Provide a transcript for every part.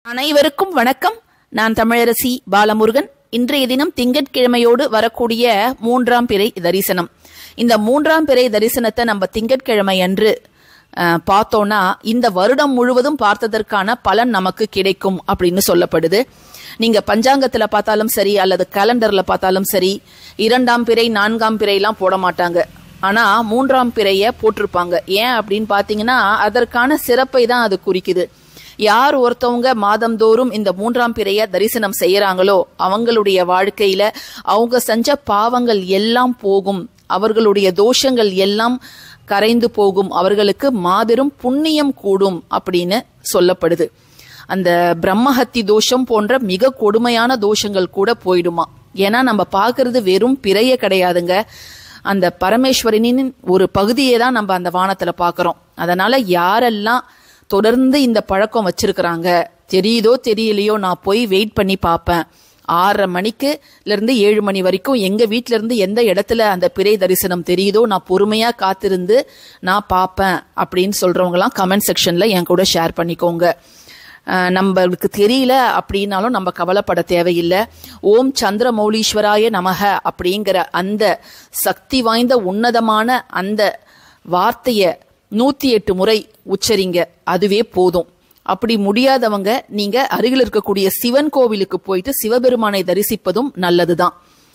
அனைவருக்கும் வணக்கம் நான் தமிழரசி பாலமுருகன் இன்றைய தினம் திங்கட்கிழமையோடு வரக்கூடிய மூன்றாம் பிறை தரிசனம் இந்த மூன்றாம் பிறை தரிசனத்தை நம்ம திங்கட்கிழமை அன்று அஹ், பார்த்தோம்னா இந்த வருடம் முழுவதும் பார்த்ததற்கான பலன் நமக்கு கிடைக்கும் அப்படின்னு சொல்லப்படுது நீங்க பஞ்சாங்கத்துல பார்த்தாலும் சரி அல்லது கேலண்டர்ல பார்த்தாலும் சரி இரண்டாம் பிறை நான்காம் பிறையெல்லாம் போட மாட்டாங்க ஆனா மூன்றாம் பிறைய போட்டிருப்பாங்க ஏன் அப்படின்னு பாத்தீங்கன்னா அதற்கான சிறப்பை தான் அது குறிக்குது யார் ஒருத்தவங்க மாதந்தோறும் இந்த மூன்றாம் பிறைய தரிசனம் செய்யறாங்களோ அவங்களுடைய வாழ்க்கையில அவங்க செஞ்ச பாவங்கள் எல்லாம் போகும் அவர்களுடைய தோஷங்கள் எல்லாம் கரைந்து போகும் அவர்களுக்கு மாபெரும் புண்ணியம் கூடும் அப்படின்னு சொல்லப்படுது அந்த பிரம்மஹத்தி தோஷம் போன்ற மிக கொடுமையான தோஷங்கள் கூட போயிடுமா ஏன்னா நம்ம பார்க்கிறது வெறும் பிறைய கிடையாதுங்க அந்த பரமேஸ்வரனின் ஒரு பகுதியை தான் நம்ம அந்த வானத்துல பார்க்கறோம் அதனால யாரெல்லாம் தொடர்ந்து இந்த பழக்கம் வச்சிருக்கிறாங்க தெரியுதோ தெரியலையோ நான் போய் வெயிட் பண்ணி பார்ப்பேன் ஆறரை மணிக்கு இருந்து ஏழு மணி வரைக்கும் எங்க வீட்ல இருந்து எந்த இடத்துல அந்த பிறை தரிசனம் தெரியுதோ நான் பொறுமையா காத்திருந்து நான் பார்ப்பேன் அப்படின்னு சொல்றவங்கலாம் கமெண்ட் செக்ஷன்ல என் கூட ஷேர் பண்ணிக்கோங்க அஹ் நம்மளுக்கு தெரியல அப்படின்னாலும் நம்ம கவலைப்பட தேவையில்லை ஓம் சந்திரமௌலீஸ்வராய நமக அப்படிங்கிற அந்த சக்தி வாய்ந்த உன்னதமான அந்த வார்த்தைய நூத்தி எட்டு முறை உச்சரிங்க அதுவே போதும் அப்படி முடியாதவங்க நீங்க அருகில் இருக்கக்கூடிய சிவன் கோவிலுக்கு போயிட்டு சிவபெருமானை தரிசிப்பதும் நல்லதுதான்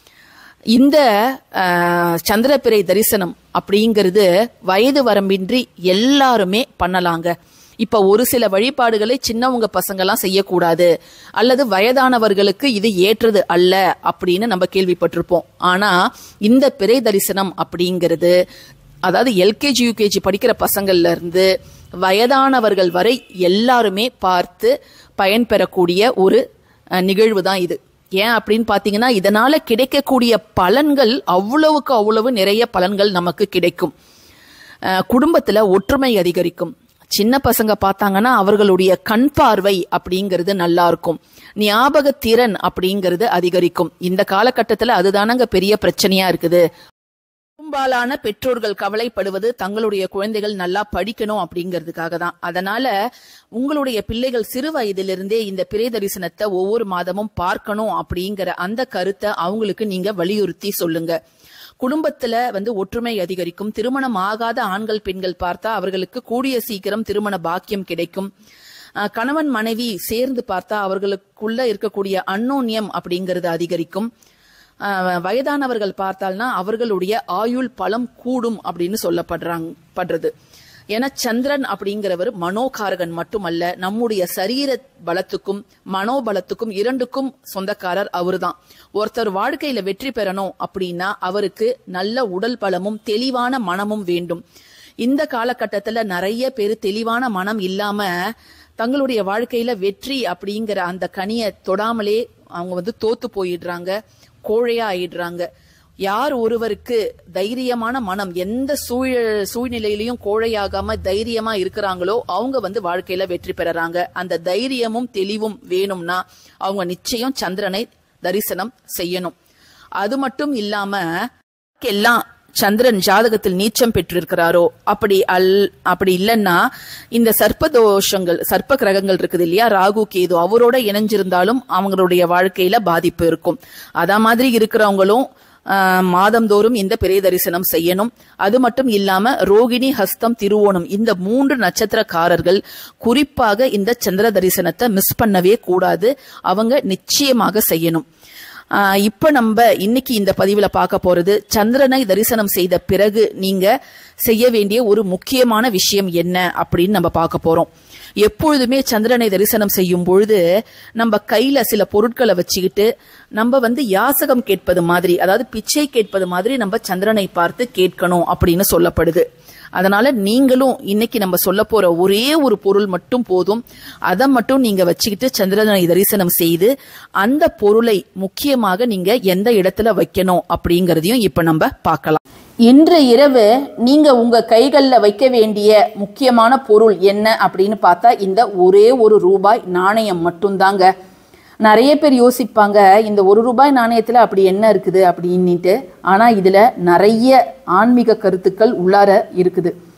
இந்த அஹ், சந்திரப்பிறை தரிசனம் அப்படிங்கிறது வயது வரம்பின்றி எல்லாருமே பண்ணலாங்க இப்ப ஒரு சில வழிபாடுகளை சின்னவங்க பசங்கெல்லாம் செய்யக்கூடாது அல்லது வயதானவர்களுக்கு இது ஏற்றது அல்ல அப்படின்னு நம்ம கேள்விப்பட்டிருப்போம் ஆனா இந்த பிறை தரிசனம் அப்படிங்கிறது அதாவது எல்கேஜி யூகேஜி படிக்கிற பசங்கள்ல இருந்து வயதானவர்கள் வரை எல்லாருமே பார்த்து பயன்பெறக்கூடிய ஒரு அஹ், நிகழ்வு தான் இது ஏன் அப்படின்னு பாத்தீங்கன்னா இதனால கிடைக்கக்கூடிய பலன்கள் அவ்வளவுக்கு அவ்வளவு நிறைய பலன்கள் நமக்கு கிடைக்கும் அஹ், குடும்பத்துல ஒற்றுமை அதிகரிக்கும் சின்ன பசங்க பார்த்தாங்கன்னா அவர்களுடைய கண் பார்வை அப்படிங்கிறது நல்லா இருக்கும் ஞாபக திறன் அப்படிங்கிறது அதிகரிக்கும் இந்த காலகட்டத்துல அதுதானங்க பெரிய பிரச்சனையா இருக்குது பெரும்பாலான பெற்றோர்கள் கவலைப்படுவது தங்களுடைய குழந்தைகள் நல்லா படிக்கணும் அப்படிங்கிறதுக்காக தான் அதனால உங்களுடைய பிள்ளைகள் சிறு வயதிலிருந்தே இந்த பிறை தரிசனத்தை ஒவ்வொரு மாதமும் பார்க்கணும் அப்படிங்கிற அந்த கருத்தை அவங்களுக்கு நீங்க வலியுறுத்தி சொல்லுங்க குடும்பத்துல வந்து ஒற்றுமை அதிகரிக்கும் திருமணம் ஆகாத ஆண்கள் பெண்கள் பார்த்தா அவர்களுக்கு கூடிய சீக்கிரம் திருமண பாக்கியம் கிடைக்கும் அஹ், கணவன் மனைவி சேர்ந்து பார்த்தா அவர்களுக்குள்ள இருக்கக்கூடிய அன்னோன்யம் அப்படிங்கிறது அதிகரிக்கும் அஹ், வயதானவர்கள் பார்த்தால்னா அவர்களுடைய ஆயுள் பலம் கூடும் அப்படின்னு சொல்லப்படுறாங்க படுறது ஏன்னா சந்திரன் அப்படிங்கிறவர் மனோகாரகன் மட்டுமல்ல நம்முடைய சரீர பலத்துக்கும் மனோபலத்துக்கும் இரண்டுக்கும் சொந்தக்காரர் அவர்தான் ஒருத்தர் வாழ்க்கையில வெற்றி பெறணும் அப்படின்னா அவருக்கு நல்ல உடல் பலமும் தெளிவான மனமும் வேண்டும் இந்த காலகட்டத்துல நிறைய பேர் தெளிவான மனம் இல்லாம தங்களுடைய வாழ்க்கையில வெற்றி அப்படிங்கிற அந்த கனியை தொடாமலே அவங்க வந்து தோத்து போயிடுறாங்க கோழையா ஆயிடுறாங்க யார் ஒருவருக்கு தைரியமான மனம் எந்த சூழ சூழ்நிலையிலையும் கோழையாகாம தைரியமா இருக்கிறாங்களோ அவங்க வந்து வாழ்க்கையில வெற்றி பெறறாங்க அந்த தைரியமும் தெளிவும் வேணும்னா அவங்க நிச்சயம் சந்திரனை தரிசனம் செய்யணும் அது மட்டும் இல்லாம எல்லாம் சந்திரன் ஜாதகத்தில் நீச்சம் பெற்றிருக்கிறாரோ அப்படி அல் அப்படி இல்லைன்னா இந்த சர்ப்ப தோஷங்கள் சர்ப்ப கிரகங்கள் இருக்குது இல்லையா ராகு கேது அவரோட இணைஞ்சிருந்தாலும் அவங்களுடைய வாழ்க்கையில பாதிப்பு இருக்கும் அதா மாதிரி இருக்கிறவங்களும் ஆஹ், மாதந்தோறும் இந்த பிறை தரிசனம் செய்யணும் அது மட்டும் இல்லாம ரோகிணி ஹஸ்தம் திருவோணம் இந்த மூன்று நட்சத்திரக்காரர்கள் குறிப்பாக இந்த சந்திர தரிசனத்தை மிஸ் பண்ணவே கூடாது அவங்க நிச்சயமாக செய்யணும் ஆஹ் இப்ப நம்ம இன்னைக்கு இந்த பதிவுல பார்க்க போறது சந்திரனை தரிசனம் செய்த பிறகு நீங்க செய்ய வேண்டிய ஒரு முக்கியமான விஷயம் என்ன அப்படின்னு நம்ம பார்க்க போறோம் எப்பொழுதுமே சந்திரனை தரிசனம் செய்யும் பொழுது நம்ம கையில சில பொருட்களை வச்சுக்கிட்டு நம்ம வந்து யாசகம் கேட்பது மாதிரி அதாவது பிச்சை கேட்பது மாதிரி நம்ம சந்திரனை பார்த்து கேட்கணும் அப்படின்னு சொல்லப்படுது அதனால நீங்களும் இன்னைக்கு நம்ம சொல்ல போற ஒரே ஒரு பொருள் மட்டும் போதும் அதை மட்டும் நீங்க வச்சுக்கிட்டு சந்திரனை தரிசனம் செய்து அந்த பொருளை முக்கியமாக நீங்க எந்த இடத்துல வைக்கணும் அப்படிங்கறதையும் இப்ப நம்ம பார்க்கலாம் இன்று இரவு நீங்க உங்க கைகள்ல வைக்க வேண்டிய முக்கியமான பொருள் என்ன அப்படின்னு பார்த்தா இந்த ஒரே ஒரு ரூபாய் நாணயம் மட்டும்தாங்க நிறைய பேர் யோசிப்பாங்க இந்த ஒரு ரூபாய் நாணயத்தில் அப்படி என்ன இருக்குது அப்படின்னுட்டு ஆனால் இதில் நிறைய ஆன்மீக கருத்துக்கள் உள்ளார இருக்குது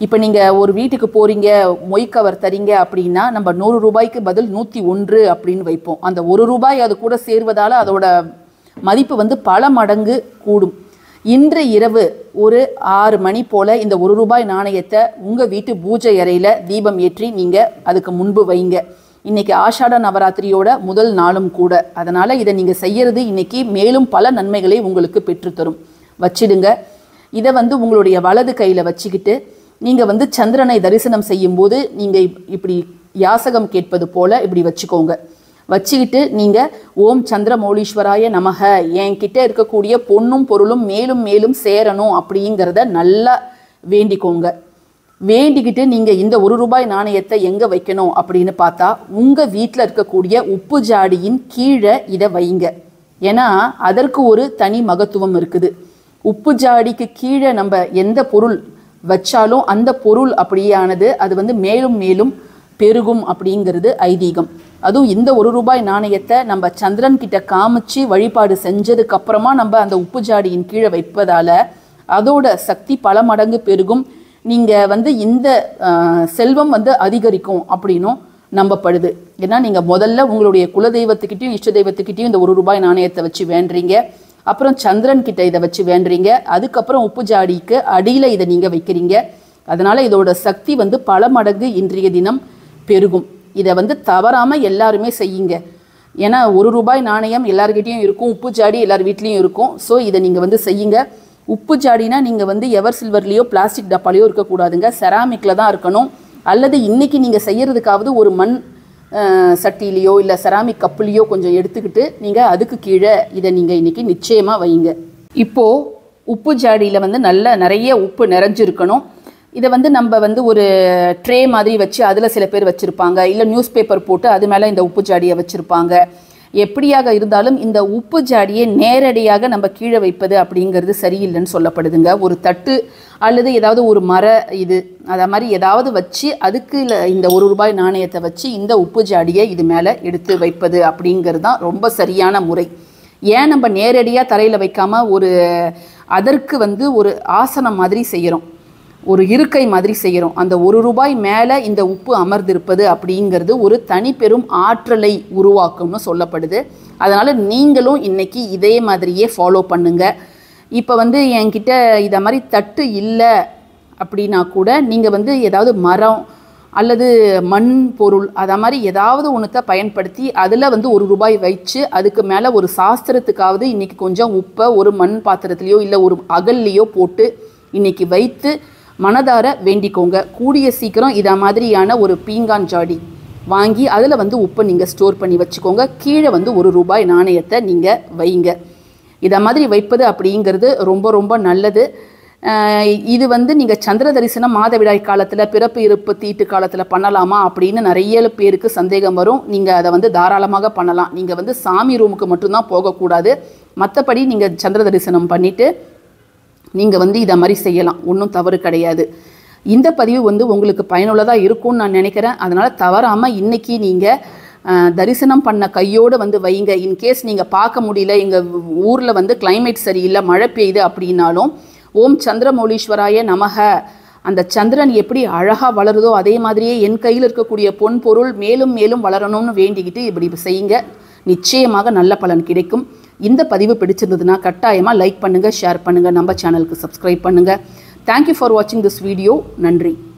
இப்போ நீங்கள் ஒரு வீட்டுக்கு போகிறீங்க மொய் கவர் தரீங்க அப்படின்னா நம்ம நூறு ரூபாய்க்கு பதில் நூற்றி ஒன்று அப்படின்னு வைப்போம் அந்த ஒரு ரூபாய் அது கூட சேர்வதால் அதோட மதிப்பு வந்து பல மடங்கு கூடும் இன்று இரவு ஒரு ஆறு மணி போல் இந்த ஒரு ரூபாய் நாணயத்தை உங்கள் வீட்டு பூஜை அறையில் தீபம் ஏற்றி நீங்கள் அதுக்கு முன்பு வைங்க இன்னைக்கு ஆஷாட நவராத்திரியோட முதல் நாளும் கூட அதனால் இதை நீங்கள் செய்யறது இன்னைக்கு மேலும் பல நன்மைகளை உங்களுக்கு பெற்றுத்தரும் வச்சிடுங்க இதை வந்து உங்களுடைய வலது கையில் வச்சுக்கிட்டு நீங்கள் வந்து சந்திரனை தரிசனம் செய்யும்போது நீங்கள் இப்படி யாசகம் கேட்பது போல இப்படி வச்சுக்கோங்க வச்சுக்கிட்டு நீங்கள் ஓம் சந்திரமௌலீஸ்வராய நமக என்கிட்ட இருக்கக்கூடிய பொண்ணும் பொருளும் மேலும் மேலும் சேரணும் அப்படிங்கிறத நல்லா வேண்டிக்கோங்க வேண்டிக்கிட்டு நீங்கள் இந்த ஒரு ரூபாய் நாணயத்தை எங்கே வைக்கணும் அப்படின்னு பார்த்தா உங்கள் வீட்டில் இருக்கக்கூடிய உப்பு ஜாடியின் கீழே இதை வைங்க ஏன்னா அதற்கு ஒரு தனி மகத்துவம் இருக்குது உப்பு ஜாடிக்கு கீழே நம்ம எந்த பொருள் வச்சாலும் அந்த பொருள் அப்படியானது அது வந்து மேலும் மேலும் பெருகும் அப்படிங்கிறது ஐதீகம் அதுவும் இந்த ஒரு ரூபாய் நாணயத்தை நம்ம சந்திரன் கிட்ட காமிச்சு வழிபாடு செஞ்சதுக்கு அப்புறமா நம்ம அந்த உப்பு ஜாடியின் கீழே வைப்பதால அதோட சக்தி பல மடங்கு பெருகும் நீங்க வந்து இந்த ஆஹ், செல்வம் வந்து அதிகரிக்கும் அப்படின்னும் நம்பப்படுது ஏன்னா நீங்க முதல்ல உங்களுடைய குலதெய்வத்துக்கிட்டையும் இஷ்ட தெய்வத்துக்கிட்டையும் இந்த ஒரு ரூபாய் நாணயத்தை வச்சு வேண்டுறீங்க அப்புறம் சந்திரன் கிட்ட இதை வச்சு வேண்டுறீங்க அதுக்கப்புறம் உப்பு ஜாடிக்கு அடியில இதை நீங்க வைக்கிறீங்க அதனால இதோட சக்தி வந்து பல மடங்கு இன்றைய தினம் பெருகும் இதை வந்து தவறாம எல்லாருமே செய்யுங்க ஏன்னா ஒரு ரூபாய் நாணயம் எல்லார்கிட்டயும் இருக்கும் உப்பு ஜாடி எல்லார் வீட்லேயும் இருக்கும் ஸோ இதை நீங்கள் வந்து செய்யுங்க உப்பு ஜாடினா நீங்கள் வந்து எவர் சில்வர்லேயோ பிளாஸ்டிக் டப்பாலையோ இருக்கக்கூடாதுங்க செராமிக்கில் தான் இருக்கணும் அல்லது இன்னைக்கு நீங்கள் செய்யறதுக்காவது ஒரு மண் அஹ், சட்டிலேயோ இல்லை செராமிக் கப்புலேயோ கொஞ்சம் எடுத்துக்கிட்டு நீங்கள் அதுக்கு கீழே இதை நீங்கள் இன்னைக்கு நிச்சயமாக வைங்க இப்போது உப்பு ஜாடியில் வந்து நல்ல நிறைய உப்பு நிறைஞ்சிருக்கணும் இதை வந்து நம்ம வந்து ஒரு ட்ரே மாதிரி வச்சு அதில் சில பேர் வச்சுருப்பாங்க இல்லை நியூஸ் பேப்பர் போட்டு அது மேலே இந்த உப்பு ஜாடியை வச்சுருப்பாங்க எப்படியாக இருந்தாலும் இந்த உப்பு ஜாடியை நேரடியாக நம்ம கீழே வைப்பது அப்படிங்கிறது சரியில்லைன்னு சொல்லப்படுதுங்க ஒரு தட்டு அல்லது ஏதாவது ஒரு மர இது அதை மாதிரி ஏதாவது வச்சு அதுக்கு இல்ல இந்த ஒரு ரூபாய் நாணயத்தை வச்சு இந்த உப்பு ஜாடியை இது மேலே எடுத்து வைப்பது அப்படிங்கிறது தான் ரொம்ப சரியான முறை ஏன் நம்ம நேரடியாக தரையில் வைக்காம ஒரு அதற்கு வந்து ஒரு ஆசனம் மாதிரி செய்கிறோம் ஒரு இருக்கை மாதிரி செய்கிறோம் அந்த ஒரு ரூபாய் மேலே இந்த உப்பு அமர்ந்திருப்பது அப்படிங்கிறது ஒரு தனி பெரும் ஆற்றலை உருவாக்கும்னு சொல்லப்படுது அதனால் நீங்களும் இன்னைக்கு இதே மாதிரியே ஃபாலோ பண்ணுங்க இப்போ வந்து என்கிட்ட இதை மாதிரி தட்டு இல்லை அப்படின்னா கூட நீங்கள் வந்து ஏதாவது மரம் அல்லது மண் பொருள் அதை மாதிரி ஏதாவது ஒன்றத்தை பயன்படுத்தி அதில் வந்து ஒரு ரூபாய் வச்சு அதுக்கு மேலே ஒரு சாஸ்திரத்துக்காவது இன்னைக்கு கொஞ்சம் உப்பை ஒரு மண் பாத்திரத்துலேயோ இல்லை ஒரு அகல்லையோ போட்டு இன்னைக்கு வைத்து மனதார வேண்டிக்கோங்க கூடிய சீக்கிரம் இதை மாதிரியான ஒரு பீங்கான் ஜாடி வாங்கி அதில் வந்து உப்பை நீங்கள் ஸ்டோர் பண்ணி வச்சுக்கோங்க கீழே வந்து ஒரு ரூபாய் நாணயத்தை நீங்கள் வைங்க இதை மாதிரி வைப்பது அப்படிங்கிறது ரொம்ப ரொம்ப நல்லது அஹ் இது வந்து நீங்கள் சந்திர தரிசனம் மாதவிடாய் காலத்தில் பிறப்பு இருப்பு தீட்டு காலத்தில் பண்ணலாமா அப்படின்னு நிறைய பேருக்கு சந்தேகம் வரும் நீங்கள் அதை வந்து தாராளமாக பண்ணலாம் நீங்கள் வந்து சாமி ரூமுக்கு மட்டும்தான் போகக்கூடாது மற்றபடி நீங்கள் சந்திர தரிசனம் பண்ணிவிட்டு நீங்கள் வந்து இதை மாதிரி செய்யலாம் ஒன்றும் தவறு கிடையாது இந்த பதிவு வந்து உங்களுக்கு பயனுள்ளதாக இருக்கும்னு நான் நினைக்கிறேன் அதனால் தவறாமல் இன்னைக்கு நீங்கள் தரிசனம் பண்ண கையோடு வந்து வைங்க இன்கேஸ் நீங்கள் பார்க்க முடியல எங்கள் ஊரில் வந்து climate சரியில்லை மழை பெய்யுது அப்படின்னாலும் ஓம் சந்திரமௌலீஸ்வராய நமக அந்த சந்திரன் எப்படி அழகாக வளருதோ அதே மாதிரியே என் கையில் இருக்கக்கூடிய பொன் பொருள் மேலும் மேலும் வளரணும்னு வேண்டிக்கிட்டு இப்படி செய்யுங்க நிச்சயமாக நல்ல பலன் கிடைக்கும் இந்த பதிவு பிடிச்சிருந்ததுன்னா கட்டாயமாக லைக் பண்ணுங்கள் ஷேர் பண்ணுங்கள் நம்ம சேனலுக்கு சப்ஸ்கிரைப் பண்ணுங்கள் தேங்க்யூ ஃபார் வாட்சிங் திஸ் வீடியோ நன்றி